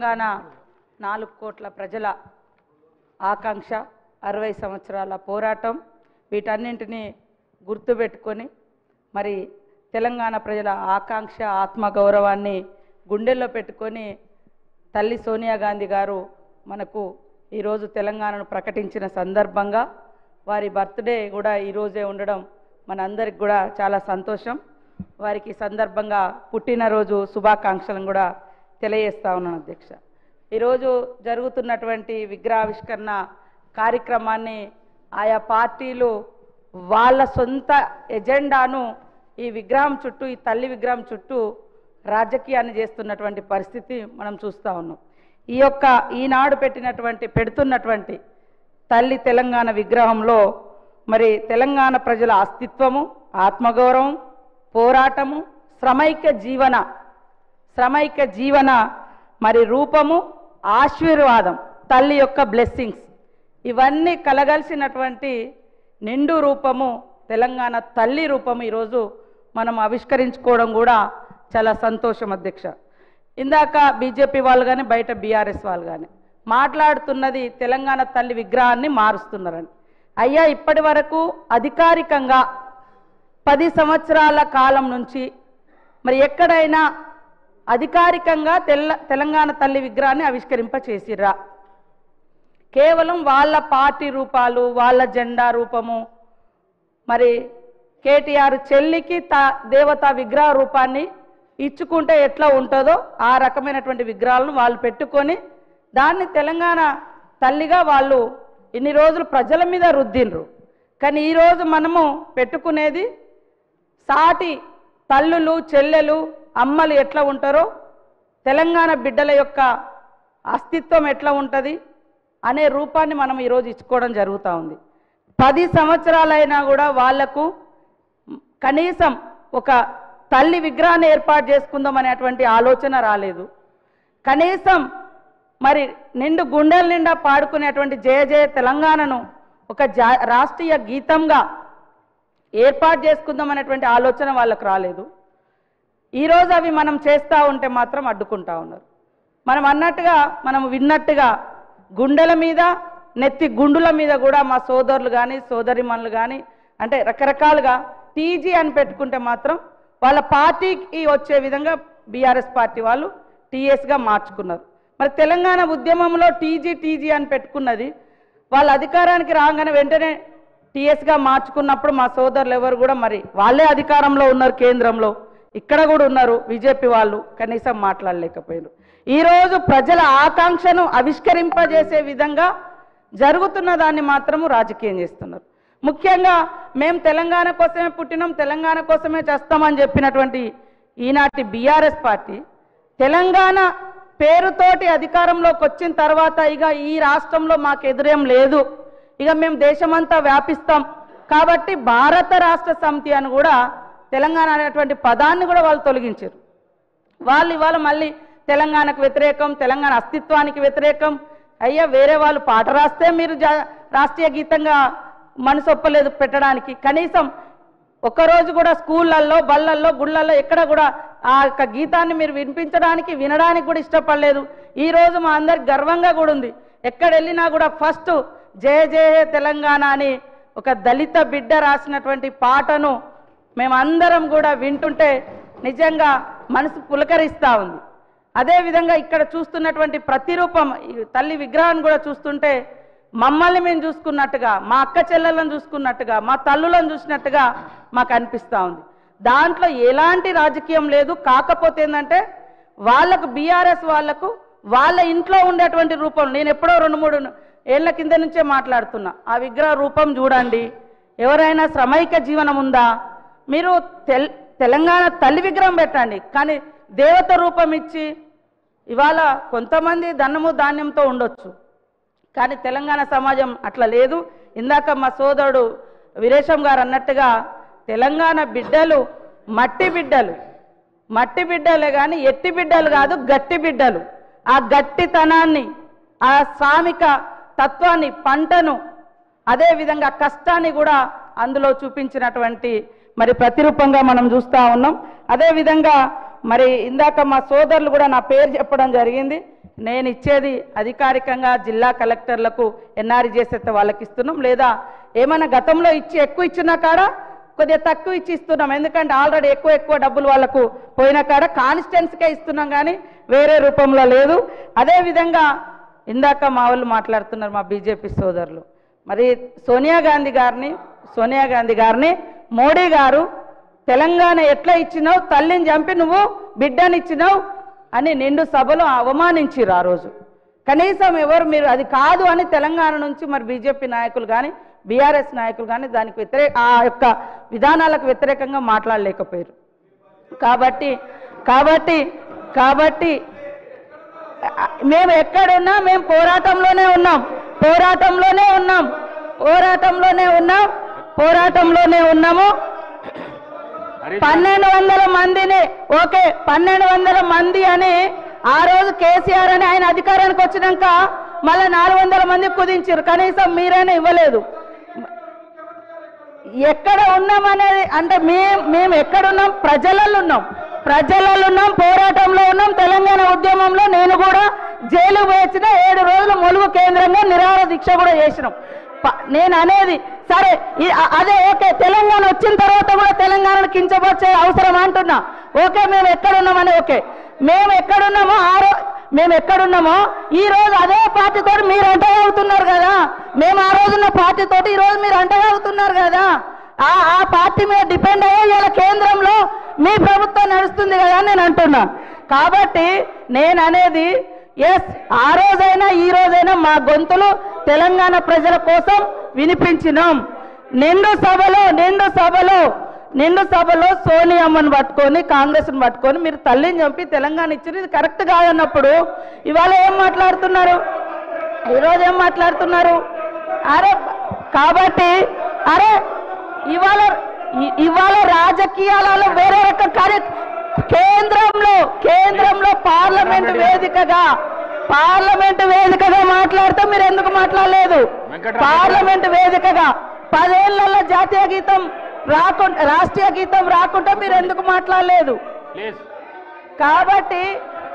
తెలంగాణ నాలుగు కోట్ల ప్రజల ఆకాంక్ష అరవై సంవత్సరాల పోరాటం వీటన్నింటినీ గుర్తుపెట్టుకొని మరి తెలంగాణ ప్రజల ఆకాంక్ష ఆత్మగౌరవాన్ని గుండెల్లో పెట్టుకొని తల్లి సోనియా గాంధీ గారు మనకు ఈరోజు తెలంగాణను ప్రకటించిన సందర్భంగా వారి బర్త్డే కూడా ఈరోజే ఉండడం మనందరికి కూడా చాలా సంతోషం వారికి ఈ సందర్భంగా పుట్టినరోజు శుభాకాంక్షలను కూడా తెలియజేస్తా ఉన్నాను అధ్యక్ష ఈరోజు జరుగుతున్నటువంటి విగ్రహావిష్కరణ కార్యక్రమాన్ని ఆయా పార్టీలు వాళ్ళ సొంత ఎజెండాను ఈ విగ్రహం చుట్టూ ఈ తల్లి విగ్రహం చుట్టూ రాజకీయాన్ని చేస్తున్నటువంటి పరిస్థితి మనం చూస్తూ ఉన్నాం ఈ యొక్క ఈనాడు పెట్టినటువంటి పెడుతున్నటువంటి తల్లి తెలంగాణ విగ్రహంలో మరి తెలంగాణ ప్రజల అస్తిత్వము ఆత్మగౌరవం పోరాటము శ్రమైక జీవన శ్రమైక జీవన మరి రూపము ఆశీర్వాదం తల్లి యొక్క బ్లెస్సింగ్స్ ఇవన్నీ కలగలిసినటువంటి నిండు రూపము తెలంగాణ తల్లి రూపము ఈరోజు మనం ఆవిష్కరించుకోవడం కూడా చాలా సంతోషం అధ్యక్ష ఇందాక బీజేపీ వాళ్ళు కానీ బయట బీఆర్ఎస్ వాళ్ళు కానీ మాట్లాడుతున్నది తెలంగాణ తల్లి విగ్రహాన్ని మారుస్తున్నారని అయ్యా ఇప్పటి వరకు అధికారికంగా పది సంవత్సరాల కాలం నుంచి మరి ఎక్కడైనా అధికారికంగా తెల్ల తెలంగాణ తల్లి విగ్రహాన్ని ఆవిష్కరింప చేసిర్రా కేవలం వాళ్ళ పార్టీ రూపాలు వాళ్ళ జెండా రూపము మరి కేటీఆర్ చెల్లికి తా దేవత విగ్రహ రూపాన్ని ఇచ్చుకుంటే ఎట్లా ఉంటుందో ఆ రకమైనటువంటి విగ్రహాలను వాళ్ళు పెట్టుకొని దాన్ని తెలంగాణ తల్లిగా వాళ్ళు ఇన్ని రోజులు ప్రజల మీద రుద్దిండ్రు కానీ ఈరోజు మనము పెట్టుకునేది సాటి తల్లులు చెల్లెలు అమ్మలు ఎట్లా ఉంటారో తెలంగాణ బిడ్డల యొక్క అస్తిత్వం ఎట్లా ఉంటుంది అనే రూపాన్ని మనం ఈరోజు ఇచ్చుకోవడం జరుగుతూ ఉంది పది సంవత్సరాలైనా కూడా వాళ్లకు కనీసం ఒక తల్లి విగ్రహాన్ని ఏర్పాటు చేసుకుందాం అనేటువంటి ఆలోచన రాలేదు కనీసం మరి నిండు గుండెల నిండా పాడుకునేటువంటి జయ జయ తెలంగాణను ఒక జా రాష్ట్రీయ గీతంగా ఏర్పాటు చేసుకుందాం అనేటువంటి ఆలోచన వాళ్ళకు రాలేదు ఈరోజు అవి మనం చేస్తూ ఉంటే మాత్రం అడ్డుకుంటా ఉన్నారు మనం అన్నట్టుగా మనం విన్నట్టుగా గుండెల మీద నెత్తి గుండుల మీద కూడా మా సోదరులు కానీ సోదరిమణులు కానీ అంటే రకరకాలుగా టీజీ అని పెట్టుకుంటే మాత్రం వాళ్ళ పార్టీకి వచ్చే విధంగా బీఆర్ఎస్ పార్టీ వాళ్ళు టీఎస్గా మార్చుకున్నారు మరి తెలంగాణ ఉద్యమంలో టీజీ టీజీ అని పెట్టుకున్నది వాళ్ళ అధికారానికి రాగానే వెంటనే టీఎస్గా మార్చుకున్నప్పుడు మా సోదరులు ఎవరు కూడా మరి వాళ్ళే అధికారంలో ఉన్నారు కేంద్రంలో ఇక్కడ కూడా ఉన్నారు బీజేపీ వాళ్ళు కనీసం మాట్లాడలేకపోయారు ఈరోజు ప్రజల ఆకాంక్షను ఆవిష్కరింపజేసే విధంగా జరుగుతున్న దాన్ని మాత్రము రాజకీయం చేస్తున్నారు ముఖ్యంగా మేము తెలంగాణ కోసమే పుట్టినాం తెలంగాణ కోసమే చేస్తామని చెప్పినటువంటి ఈనాటి బీఆర్ఎస్ పార్టీ తెలంగాణ పేరుతోటి అధికారంలోకి వచ్చిన తర్వాత ఇక ఈ రాష్ట్రంలో మాకు ఎదురేం లేదు ఇక మేము దేశమంతా వ్యాపిస్తాం కాబట్టి భారత రాష్ట్ర సమితి అని కూడా తెలంగాణ అనేటువంటి పదాన్ని కూడా వాళ్ళు తొలగించారు వాళ్ళు ఇవాళ మళ్ళీ తెలంగాణకు వ్యతిరేకం తెలంగాణ అస్తిత్వానికి వ్యతిరేకం అయ్యా వేరే వాళ్ళు పాట రాస్తే మీరు జా- రాష్ట్రీయ గీతంగా మనసు ఒప్పలేదు పెట్టడానికి కనీసం ఒక్కరోజు కూడా స్కూళ్ళల్లో బళ్ళల్లో గుళ్ళల్లో ఎక్కడ కూడా ఆ యొక్క గీతాన్ని మీరు వినిపించడానికి వినడానికి కూడా ఇష్టపడలేదు ఈ రోజు మా అందరికి గర్వంగా కూడా ఉంది ఎక్కడ వెళ్ళినా కూడా ఫస్ట్ జయ జయ తెలంగాణ అని ఒక దళిత బిడ్డ రాసినటువంటి పాటను మేమందరం కూడా వింటుంటే నిజంగా మనసు పులకరిస్తూ ఉంది అదేవిధంగా ఇక్కడ చూస్తున్నటువంటి ప్రతిరూపం ఈ తల్లి విగ్రహాన్ని కూడా చూస్తుంటే మమ్మల్ని మేము చూసుకున్నట్టుగా మా అక్క చెల్లెలను చూసుకున్నట్టుగా మా తల్లులను చూసినట్టుగా మాకు అనిపిస్తూ ఉంది దాంట్లో ఎలాంటి రాజకీయం లేదు కాకపోతే ఏంటంటే వాళ్ళకు బీఆర్ఎస్ వాళ్ళకు వాళ్ళ ఇంట్లో ఉండేటువంటి రూపం నేను ఎప్పుడో రెండు మూడు ఏళ్ల కింద నుంచే మాట్లాడుతున్నా ఆ విగ్రహ రూపం చూడండి ఎవరైనా శ్రమైక జీవనం ఉందా మీరు తెల్ తెలంగాణ తల్లి విగ్రహం పెట్టండి కానీ దేవత రూపం ఇచ్చి ఇవాళ కొంతమంది ధనము ధాన్యంతో ఉండొచ్చు కానీ తెలంగాణ సమాజం అట్లా లేదు ఇందాక మా సోదరుడు వీరేశం గారు అన్నట్టుగా తెలంగాణ బిడ్డలు మట్టి బిడ్డలు మట్టి బిడ్డలే కానీ ఎట్టి బిడ్డలు కాదు గట్టి బిడ్డలు ఆ గట్టితనాన్ని ఆ శ్రామిక తత్వాన్ని పంటను అదే విధంగా కష్టాన్ని కూడా అందులో చూపించినటువంటి మరి ప్రతిరూపంగా మనం చూస్తూ ఉన్నాం అదే విధంగా మరి ఇందాక మా సోదరులు కూడా నా పేరు చెప్పడం జరిగింది నేను ఇచ్చేది అధికారికంగా జిల్లా కలెక్టర్లకు ఎన్ఆర్ఈ చేసేస్తే వాళ్ళకి ఇస్తున్నాం లేదా ఏమైనా గతంలో ఇచ్చి ఎక్కువ ఇచ్చిన కాడ కొద్దిగా తక్కువ ఇచ్చి ఇస్తున్నాం ఎందుకంటే ఆల్రెడీ ఎక్కువ ఎక్కువ డబ్బులు వాళ్ళకు పోయిన కాడ కాన్స్టెన్స్కే ఇస్తున్నాం కానీ వేరే రూపంలో లేదు అదేవిధంగా ఇందాక మా వాళ్ళు మాట్లాడుతున్నారు మా బీజేపీ సోదరులు మరి సోనియా గాంధీ గారిని సోనియా గాంధీ గారిని మోడీ గారు తెలంగాణ ఎట్లా ఇచ్చినావు తల్లిని చంపి నువ్వు బిడ్డని ఇచ్చినావు అని నిండు సభలో అవమానించిరు ఆ రోజు కనీసం ఎవరు మీరు అది కాదు అని తెలంగాణ నుంచి మరి బీజేపీ నాయకులు కానీ బీఆర్ఎస్ నాయకులు కానీ దానికి వ్యతిరేక ఆ యొక్క విధానాలకు వ్యతిరేకంగా మాట్లాడలేకపోయారు కాబట్టి కాబట్టి కాబట్టి ఆ, మేము ఎక్కడున్నా మేము పోరాటంలోనే ఉన్నాం పోరాటంలోనే ఉన్నాం పోరాటంలోనే ఉన్నాం పోరాటంలోనే ఉన్నాము హరీష్ పన్నెండు వందల మందిని ఓకే పన్నెండు వందల మంది అని ఆ రోజు కేసీఆర్ అని ఆయన అధికారానికి వచ్చినాక మళ్ళీ నాలుగు వందల మంది కుదించారు కనీసం మీరైనా ఇవ్వలేదు ఎక్కడ ఉన్నామనేది అంటే మేము మేము ఎక్కడున్నాం ప్రజలలో ఉన్నాం ప్రజలలో ఉన్నాం పోరాటంలో ఉన్నాం తెలంగాణ ఉద్యమంలో నేను కూడా జైలు వేసిన ఏడు రోజులు మొలుగు కేంద్రంగా నిరాహార దీక్ష కూడా చేసినాం ప- నేను అనేది సరే ఈ- అ- అదే ఓకే తెలంగాణ వచ్చిన తర్వాత కూడా తెలంగాణను కించపరిచే అవసరం అంటున్నా ఓకే మేము ఎక్కడున్నామని ఓకే మేము ఎక్కడున్నామో ఆ రో మేము ఎక్కడున్నామో ఈ రోజు అదే పార్టీతో మీరు అంటగలుగుతున్నారు కదా మేము ఆ రోజున్న పార్టీతోటి ఈ రోజు మీరు అంటగలుగుతున్నారు కదా ఆ ఆ పార్టీ మీద డిపెండ్ అయ్యే ఇలా కేంద్రంలో మీ ప్రభుత్వం నడుస్తుంది కదా అని నేను అంటున్నా కాబట్టి నేను అనేది ఎస్ ఆ రోజైనా ఈ రోజైనా మా గొంతులు తెలంగాణ ప్రజల కోసం వినిపించినాం నిండు సభలో నిండు సభలో నిండు సభలో సోనియమ్మను పట్టుకొని కాంగ్రెస్ని పట్టుకొని మీరు తల్లిని చంపి తెలంగాణ ఇచ్చింది ఇది కరెక్ట్ కాదన్నప్పుడు ఇవాళ ఏం మాట్లాడుతున్నారు ఈరోజు ఏం మాట్లాడుతున్నారు అరే కాబట్టి అరే ఇవాళ ఇ- ఇవాళ రాజకీయాలలో వేరే రకం కార్య కేంద్రంలో కేంద్రంలో పార్లమెంట్ వేదికగా పార్లమెంట్ వేదికగా మాట్లాడితే మీరు ఎందుకు మాట్లాడలేదు వెంకట్రామరెడ్డి గారు. పార్లమెంట్ వేదికగా పదేళ్లలో జాతీయ గీతం రాకుండా రాష్ట్రీయ గీతం రాకుండా మీరు ఎందుకు మాట్లాడలేదు ప్లీజ్ కాబట్టి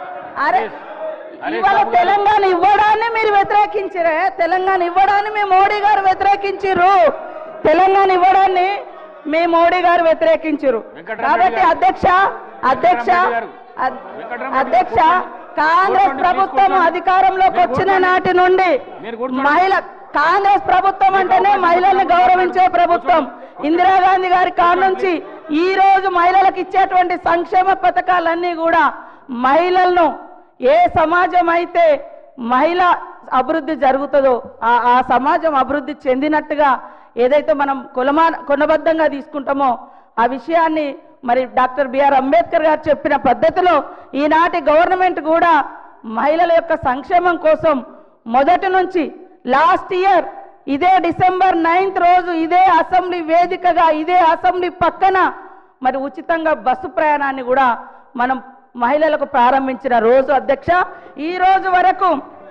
అరే Yes. హరీష్ ఇవాళ బాబు గారు. తెలంగాణ ఇవ్వడాన్ని మీరు వ్యతిరేకించరే తెలంగాణ ఇవ్వడాన్ని మీ మోడీ గారు వ్యతిరేకించారు తెలంగాణ ఇవ్వడాన్ని మీ మోడీ గారు వ్యతిరేకించారు వెంకటరామరెడ్డి కాబట్టి గారు. అధ్యక్ష అధ్యక్ష వెంకటరామరెడ్డి గారు. అద్- వెంకటరామరెడ్డి అధ్యక్ష గారు కాంగ్రెస్ కూర్చోండి, ప్రభుత్వం కూర్చోండి. అధికారంలోకి మీరు వచ్చిన కూర్చోండి. నాటి నుండి మీరు కూర్చోండి. మహిళ కాంగ్రెస్ ప్రభుత్వం అంటేనే అవకాశం మహిళల్ని ఇవ్వండి. గౌరవించే ప్రభుత్వం కూర్చోండి. ఇందిరాగాంధీ గారి కాడ నుంచి ఈ రోజు మహిళలకు ఇచ్చేటువంటి సంక్షేమ పథకాలన్నీ కూడా మహిళలను ఏ సమాజం అయితే మహిళ అభివృద్ధి జరుగుతుందో ఆ ఆ సమాజం అభివృద్ధి చెందినట్టుగా ఏదైతే మనం కొలమా కొనబద్ధంగా తీసుకుంటామో ఆ విషయాన్ని మరి డాక్టర్ బిఆర్ అంబేద్కర్ గారు చెప్పిన పద్ధతిలో ఈనాటి గవర్నమెంట్ కూడా మహిళల యొక్క సంక్షేమం కోసం మొదటి నుంచి లాస్ట్ ఇయర్ ఇదే డిసెంబర్ నైన్త్ రోజు ఇదే అసెంబ్లీ వేదికగా ఇదే అసెంబ్లీ పక్కన మరి ఉచితంగా బస్సు ప్రయాణాన్ని కూడా మనం మహిళలకు ప్రారంభించిన రోజు అధ్యక్ష ఈ రోజు వరకు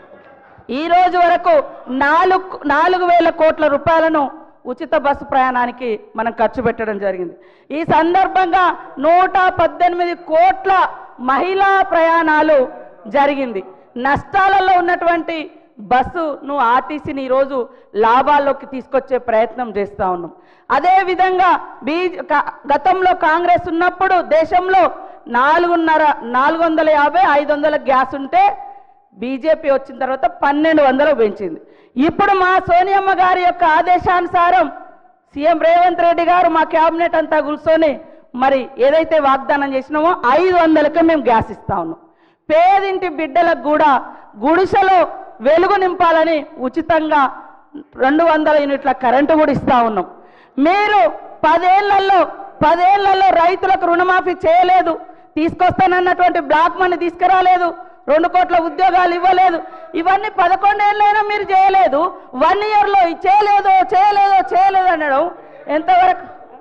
ఈ రోజు వరకు నాలుగు నాలుగు వేల కోట్ల రూపాయలను ఉచిత బస్సు ప్రయాణానికి మనం ఖర్చు పెట్టడం జరిగింది ఈ సందర్భంగా నూట పద్దెనిమిది కోట్ల మహిళా ప్రయాణాలు జరిగింది నష్టాలలో ఉన్నటువంటి బస్సును ఆర్టీసీని ఈరోజు లాభాల్లోకి తీసుకొచ్చే ప్రయత్నం చేస్తూ ఉన్నాం అదేవిధంగా బీజ క- గతంలో కాంగ్రెస్ ఉన్నప్పుడు దేశంలో నాలుగున్నర నాలుగు వందల యాభై ఐదు వందల గ్యాస్ ఉంటే బీజేపీ వచ్చిన తర్వాత పన్నెండు వందలు పెంచింది ఇప్పుడు మా సోనియమ్మ గారి యొక్క ఆదేశానుసారం సీఎం రేవంత్ రెడ్డి గారు మా క్యాబినెట్ అంతా కూర్చొని మరి ఏదైతే వాగ్దానం చేసినామో ఐదు వందలకే మేము గ్యాస్ ఇస్తా ఉన్నాం పేదింటి బిడ్డలకు కూడా గుడిసెలో వెలుగు నింపాలని ఉచితంగా రెండు వందల యూనిట్ల కరెంటు కూడా ఇస్తా ఉన్నాం మీరు పదేళ్లలో పదేళ్లలో రైతులకు రుణమాఫీ చేయలేదు తీసుకొస్తానన్నటువంటి బ్లాక్ మనీ తీసుకురాలేదు రెండు కోట్ల ఉద్యోగాలు ఇవ్వలేదు ఇవన్నీ పదకొండేళ్ళైనా మీరు చేయలేదు వన్ ఇయర్లో చేయలేదు చేయలేదు చేయలేదు అనడం ఎంతవరకు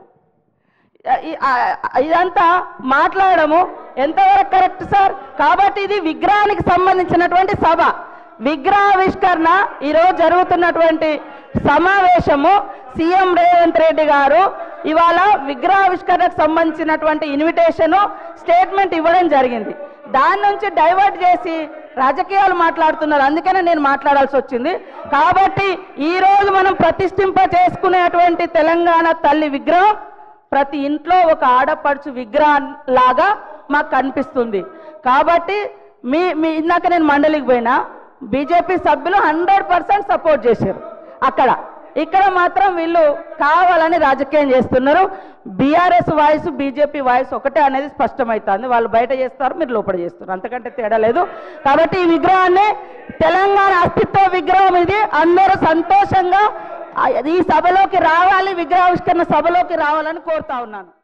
ఈ- ఆ- ఇదంతా మాట్లాడము ఎంతవరకు కరెక్ట్ సార్ కాబట్టి ఇది విగ్రహానికి సంబంధించినటువంటి సభ విగ్రహావిష్కరణ ఈరోజు జరుగుతున్నటువంటి సమావేశము సీఎం రేవంత్ రెడ్డి గారు ఇవాళ విగ్రహావిష్కరణకు సంబంధించినటువంటి ఇన్విటేషన్ స్టేట్మెంట్ ఇవ్వడం జరిగింది దాని నుంచి డైవర్ట్ చేసి రాజకీయాలు మాట్లాడుతున్నారు అందుకనే నేను మాట్లాడాల్సి వచ్చింది కాబట్టి ఈ రోజు మనం ప్రతిష్ఠింప చేసుకునేటువంటి తెలంగాణ తల్లి విగ్రహం ప్రతి ఇంట్లో ఒక ఆడపడుచు విగ్రహం లాగా మాకు కనిపిస్తుంది కాబట్టి మీ మీ ఇందాక నేను మండలికి పోయినా బీజేపీ సభ్యులు హండ్రెడ్ పర్సెంట్ సపోర్ట్ చేశారు అక్కడ ఇక్కడ మాత్రం వీళ్ళు కావాలని రాజకీయం చేస్తున్నారు బీఆర్ఎస్ వాయిస్ బీజేపీ వాయిస్ ఒకటే అనేది స్పష్టమవుతుంది వాళ్ళు బయట చేస్తారు మీరు లోపల చేస్తారు అంతకంటే తేడా లేదు కాబట్టి ఈ విగ్రహాన్ని తెలంగాణ అస్తిత్వ విగ్రహం ఇది అందరూ సంతోషంగా ఆ- ఈ సభలోకి రావాలి విగ్రహావిష్కరణ సభలోకి రావాలని కోరుతా ఉన్నాను